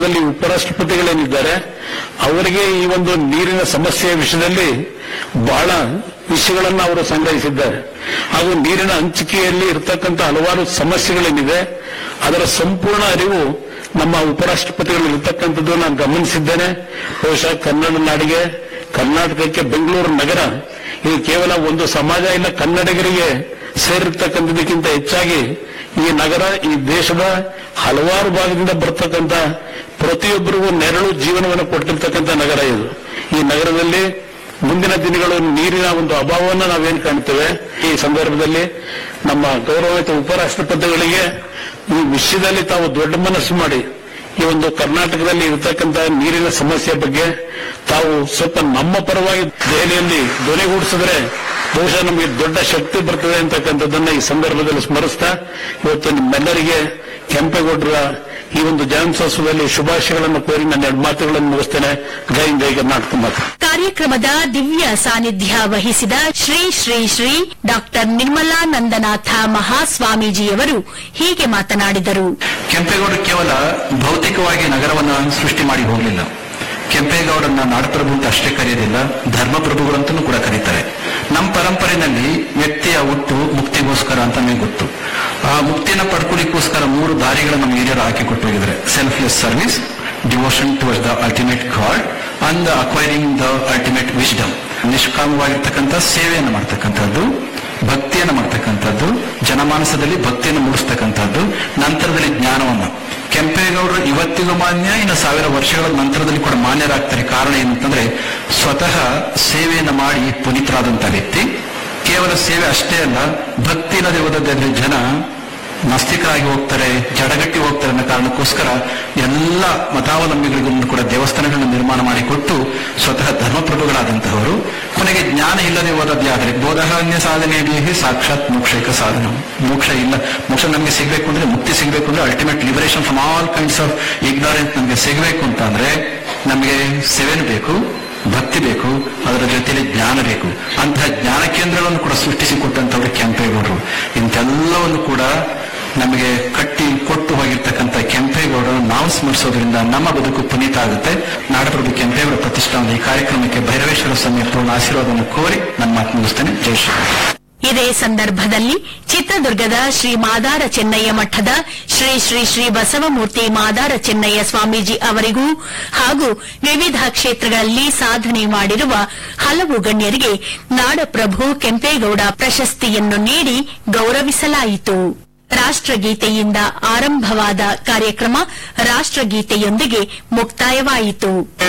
ದಲ್ಲಿ ಉಪರಾಷ್ಟ್ರಪತಿಗಳೇನಿದ್ದಾರೆ ಅವರಿಗೆ ಈ ಒಂದು ನೀರಿನ ಸಮಸ್ಯೆಯ ವಿಷಯದಲ್ಲಿ ಬಹಳ ವಿಷಯಗಳನ್ನು ಅವರು ಸಂಗ್ರಹಿಸಿದ್ದಾರೆ ಹಾಗೂ ನೀರಿನ ಹಂಚಿಕೆಯಲ್ಲಿ ಇರತಕ್ಕಂಥ ಹಲವಾರು ಸಮಸ್ಯೆಗಳೇನಿದೆ ಅದರ ಸಂಪೂರ್ಣ ಅರಿವು ನಮ್ಮ ಉಪರಾಷ್ಟ್ರಪತಿಗಳು ಇರತಕ್ಕಂಥದ್ದು ನಾನು ಗಮನಿಸಿದ್ದೇನೆ ಬಹುಶಃ ಕನ್ನಡ ನಾಡಿಗೆ ಕರ್ನಾಟಕಕ್ಕೆ ಬೆಂಗಳೂರು ನಗರ ಇದು ಕೇವಲ ಒಂದು ಸಮಾಜ ಇಲ್ಲ ಕನ್ನಡಿಗರಿಗೆ ಸೇರಿರ್ತಕ್ಕಂಥದಕ್ಕಿಂತ ಹೆಚ್ಚಾಗಿ ಈ ನಗರ ಈ ದೇಶದ ಹಲವಾರು ಭಾಗದಿಂದ ಬರ್ತಕ್ಕಂಥ ಪ್ರತಿಯೊಬ್ಬರಿಗೂ ನೆರಳು ಜೀವನವನ್ನು ಕೊಟ್ಟಿರ್ತಕ್ಕಂಥ ನಗರ ಇದು ಈ ನಗರದಲ್ಲಿ ಮುಂದಿನ ದಿನಗಳು ನೀರಿನ ಒಂದು ಅಭಾವವನ್ನು ನಾವೇನು ಕಾಣ್ತೇವೆ ಈ ಸಂದರ್ಭದಲ್ಲಿ ನಮ್ಮ ಗೌರವಿತ ಉಪರಾಷ್ಟ್ರಪತಿಗಳಿಗೆ ಈ ವಿಷಯದಲ್ಲಿ ತಾವು ದೊಡ್ಡ ಮನಸ್ಸು ಮಾಡಿ ಈ ಒಂದು ಕರ್ನಾಟಕದಲ್ಲಿ ಇರತಕ್ಕಂಥ ನೀರಿನ ಸಮಸ್ಯೆ ಬಗ್ಗೆ ತಾವು ಸ್ವಲ್ಪ ನಮ್ಮ ಪರವಾಗಿ ದೆಹಲಿಯಲ್ಲಿ ಧ್ವನಿಗೂಡಿಸಿದ್ರೆ ಬಹುಶಃ ನಮಗೆ ದೊಡ್ಡ ಶಕ್ತಿ ಬರ್ತದೆ ಅಂತಕ್ಕಂಥದ್ದನ್ನ ಈ ಸಂದರ್ಭದಲ್ಲಿ ಸ್ಮರಿಸ್ತಾ ಇವತ್ತು ನಿಮ್ಮೆಲ್ಲರಿಗೆ ಕೆಂಪೇಗೌಡರ ಈ ಒಂದು ಜನ್ಮೋತ್ಸವದಲ್ಲಿ ಶುಭಾಶಯಗಳನ್ನು ಕೋರಿ ನನ್ನ ಎರಡು ಮಾತುಗಳನ್ನು ಮುಗಿಸ್ತೇನೆ ಜೈ ಹಿಂದ್ ಜೈ ಕರ್ನಾಟಕ ಮಾತು ಕಾರ್ಯಕ್ರಮದ ದಿವ್ಯ ಸಾನ್ನಿಧ್ಯ ವಹಿಸಿದ ಶ್ರೀ ಶ್ರೀ ಶ್ರೀ ಡಾಕ್ಟರ್ ನಿರ್ಮಲಾನಂದನಾಥ ಮಹಾಸ್ವಾಮೀಜಿಯವರು ಹೀಗೆ ಮಾತನಾಡಿದರು ಕೆಂಪೇಗೌಡರು ಕೇವಲ ಭೌತಿಕವಾಗಿ ನಗರವನ್ನು ಸೃಷ್ಟಿ ಮಾಡಿ ಹೋಗಲಿಲ್ಲ ಕೆಂಪೇಗೌಡರನ್ನ ನಾಡಪ್ರಭು ಅಂತ ಅಷ್ಟೇ ಕರೆಯೋದಿಲ್ಲ ಧರ್ಮಪ್ರಭುಗಳು ಅಂತಲೂ ಕೂಡ ಕರೀತಾರೆ ನಮ್ಮ ಪರಂಪರೆಯಲ್ಲಿ ವ್ಯಕ್ತಿಯ ಹುಟ್ಟು ಮುಕ್ತಿಗೋಸ್ಕರ ಅಂತ ನಮಗೆ ಗೊತ್ತು ಆ ಮುಕ್ತಿನ ಪಡ್ಕೊಳ್ಳಿಕ್ಕೋಸ್ಕರ ಮೂರು ದಾರಿಗಳನ್ನು ನಮ್ಮ ಹಿರಿಯರು ಹಾಕಿ ಕೊಟ್ಟು ಹೋಗಿದ್ದಾರೆ selfless service devotion towards the ultimate god and acquiring the ultimate wisdom ನಿಷ್ಕಾಮವಾಗಿರ್ತಕ್ಕಂಥ ಸೇವೆಯನ್ನು ಮಾಡ್ತಕ್ಕಂಥದ್ದು ಭಕ್ತಿಯನ್ನು ಮಾಡ್ತಕ್ಕಂಥದ್ದು ಜನಮಾನಸದಲ್ಲಿ ಭಕ್ತಿಯನ್ನು ಮೂಡಿಸ್ತಕ್ಕಂಥದ್ದು ನಂತರದಲ್ಲಿ ಜ್ಞಾನವನ್ನು ಕೆಂಪೇಗೌಡರು ಇವತ್ತಿಗೂ ಮಾನ್ಯ ಇನ್ನು ಸಾವಿರ ವರ್ಷಗಳ ನಂತರದಲ್ಲಿ ಕೂಡ ಮಾನ್ಯರಾಗ್ತಾರೆ ಕಾರಣ ಏನಂತಂದ್ರೆ ಸ್ವತಃ ಸೇವೆಯನ್ನು ಮಾಡಿ ಪುನೀತರಾದಂಥ ವ್ಯಕ್ತಿ ಕೇವಲ ಸೇವೆ ಅಷ್ಟೇ ಅಲ್ಲ ಭಕ್ತಿ ಇಲ್ಲದೆ ಹೋದಲ್ಲಿ ಜನ ನಾಸ್ತಿಕರಾಗಿ ಹೋಗ್ತಾರೆ ಜಡಗಟ್ಟಿ ಹೋಗ್ತಾರೆ ಅನ್ನೋ ಕಾರಣಕ್ಕೋಸ್ಕರ ಎಲ್ಲ ಮತಾವಲಂಬಿಗಳಿಗೂ ಕೂಡ ದೇವಸ್ಥಾನಗಳನ್ನು ನಿರ್ಮಾಣ ಮಾಡಿಕೊಟ್ಟು ಸ್ವತಃ ಧರ್ಮಪ್ರಭುಗಳಾದಂತಹವರು ಕೊನೆಗೆ ಜ್ಞಾನ ಇಲ್ಲದೆ ಹೋದದ್ಯಾದರೆ ಬೋಧಹಾನ್ಯ ಸಾಧನೆಗೆ ಸಾಕ್ಷಾತ್ ಮೋಕ್ಷೈಕ ಸಾಧನ ಮೋಕ್ಷ ಇಲ್ಲ ಮೋಕ್ಷ ನಮಗೆ ಸಿಗಬೇಕು ಅಂದ್ರೆ ಮುಕ್ತಿ ಸಿಗಬೇಕು ಅಂದ್ರೆ ultimate liberation from all kinds of ignorance ನಮಗೆ ಸಿಗಬೇಕು ಅಂತ ಅಂದ್ರೆ ನಮಗೆ ಸೇವೆನೂ ಬೇಕು ಭಕ್ತಿ ಬೇಕು ಅದರ ಜೊತೆಯಲ್ಲಿ ಜ್ಞಾನ ಬೇಕು ಅಂತಹ ಜ್ಞಾನ ಕೇಂದ್ರಗಳನ್ನು ಕೂಡ ಸೃಷ್ಟಿಸಿಕೊಟ್ಟಂತವರು ಕೆಂಪೇಗೌಡರು ಇಂಥೆಲ್ಲವನ್ನು ಕೂಡ ನಮಗೆ ಕಟ್ಟಿ ಕೊಟ್ಟು ಹೋಗಿರ್ತಕ್ಕಂಥ ಕೆಂಪೇಗೌಡರು ನಾವು ಸ್ಮರಿಸೋದ್ರಿಂದ ನಮ್ಮ ಬದುಕು ಪುನೀತ ಆಗುತ್ತೆ ನಾಡಪ್ರಭು ಕೆಂಪೇಗೌಡ ಪ್ರತಿಷ್ಠಾನದ ಈ ಕಾರ್ಯಕ್ರಮಕ್ಕೆ ಭೈರವೇಶ್ವರ ಸ್ವಾಮಿಯ ಪೂರ್ಣ ಆಶೀರ್ವಾದವನ್ನು ಕೋರಿ ನನ್ನ ಮಾತು ಮುಗಿಸ್ತೇನೆ ಜೈ ಶ್ರೀರಾಮ್ ಇದೇ ಸಂದರ್ಭದಲ್ಲಿ ಚಿತ್ರದುರ್ಗದ ಶ್ರೀ ಮಾದಾರ ಚೆನ್ನಯ್ಯ ಮಠದ ಶ್ರೀ ಶ್ರೀ ಶ್ರೀ ಬಸವಮೂರ್ತಿ ಮಾದಾರ ಚೆನ್ನಯ್ಯ ಸ್ವಾಮೀಜಿ ಅವರಿಗೂ ಹಾಗೂ ವಿವಿಧ ಕ್ಷೇತ್ರಗಳಲ್ಲಿ ಸಾಧನೆ ಮಾಡಿರುವ ಹಲವು ಗಣ್ಯರಿಗೆ ನಾಡಪ್ರಭು ಕೆಂಪೇಗೌಡ ಪ್ರಶಸ್ತಿಯನ್ನು ನೀಡಿ ಗೌರವಿಸಲಾಯಿತು ರಾಷ್ಟ್ರಗೀತೆಯಿಂದ ಆರಂಭವಾದ ಕಾರ್ಯಕ್ರಮ ರಾಷ್ಟ್ರಗೀತೆಯೊಂದಿಗೆ ಮುಕ್ತಾಯವಾಯಿತು